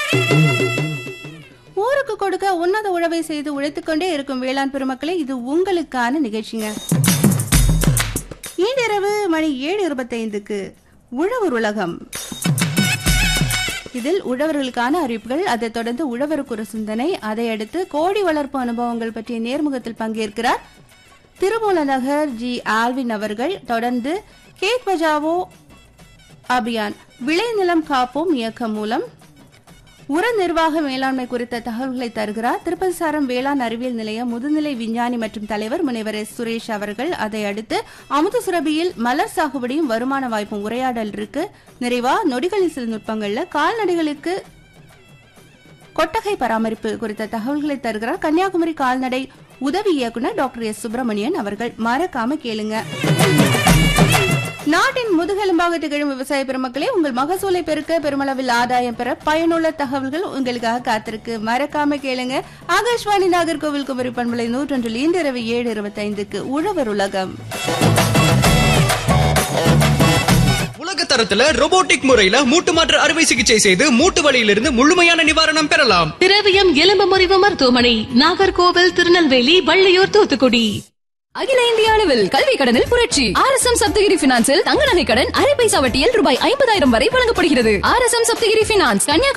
ஊருக்கு கொடுக்க உன்னத உழவை செய்து உழைத்துக்கொண்டே இருக்கும் வேளாண் பெருமக்களே இது உங்களுக்கான நிகழ்ச்சிங்க இன்றிரவு மணி ஏழு இருபத்தைந்துக்கு உழவர் உலகம் இதில் உழவர்களுக்கான அறிவிப்புகள் அதைத் தொடர்ந்து உழவருக்கு ஒரு சிந்தனை அதை அடுத்து கோழி வளர்ப்பு அனுபவங்கள் பற்றிய நேர்முகத்தில் பங்கேற்கிறார் திருமூலநகர் ஜி ஆல்வின் அவர்கள் தொடர்ந்து கேக் பஜாவோ அபியான் விளைநிலம் காப்போம் இயக்கம் மூலம் உர நிர்வாக மேலாண்மை குறித்த தகவல்களை தருகிறார் திருப்பதி சாரம் வேளாண் அறிவியல் நிலைய முதுநிலை விஞ்ஞானி மற்றும் தலைவர் முனைவர் எஸ் சுரேஷ் அவர்கள் அதை அடுத்து அமுத சுரபியில் மலர் சாகுபடியும் வருமான வாய்ப்பும் உரையாடல் இருக்கு நிறைவா நொடிகளின் சில நுட்பங்கள்ல கால்நடைகளுக்கு கொட்டகை பராமரிப்பு குறித்த தகவல்களை தருகிறார் கன்னியாகுமரி கால்நடை உதவி இயக்குனர் டாக்டர் எஸ் சுப்பிரமணியன் அவர்கள் மறக்காம கேளுங்க நாட்டின் முதுகெலும்பாக திகழும் விவசாய பெருமக்களே உங்கள் மகசூலை பெருக்க பெருமளவில் ஆதாயம் பெற பயனுள்ள தகவல்கள் உங்களுக்காக காத்திருக்கு மறக்காம கேளுங்க ஆகாஷ்வாணி நாகர்கோவில் குமரி பண்பலை நூற்றொன்றில் இன்று இரவு ஏழு இருபத்தைந்துக்கு உழவர் உலகம் உலக தரத்துல robotic முறையில மூட்டு மாற்று அறுவை சிகிச்சை செய்து மூட்டு வலியிலிருந்து முழுமையான நிவாரணம் பெறலாம் திரவியம் எலும்பு முறிவு மருத்துவமனை நாகர்கோவில் திருநெல்வேலி வள்ளியூர் தூத்துக்குடி அகில இந்திய அளவில் கல்வி கடனில் புரட்சி ஆர் எஸ் எம் சப்தகிரி பினான்சில் தங்க நகை கடன் அரை பைசா வட்டியில் ரூபாய் ஐம்பதாயிரம் வரை வழங்கப்படுகிறது R S M Sapthagiri finance Kanyakumari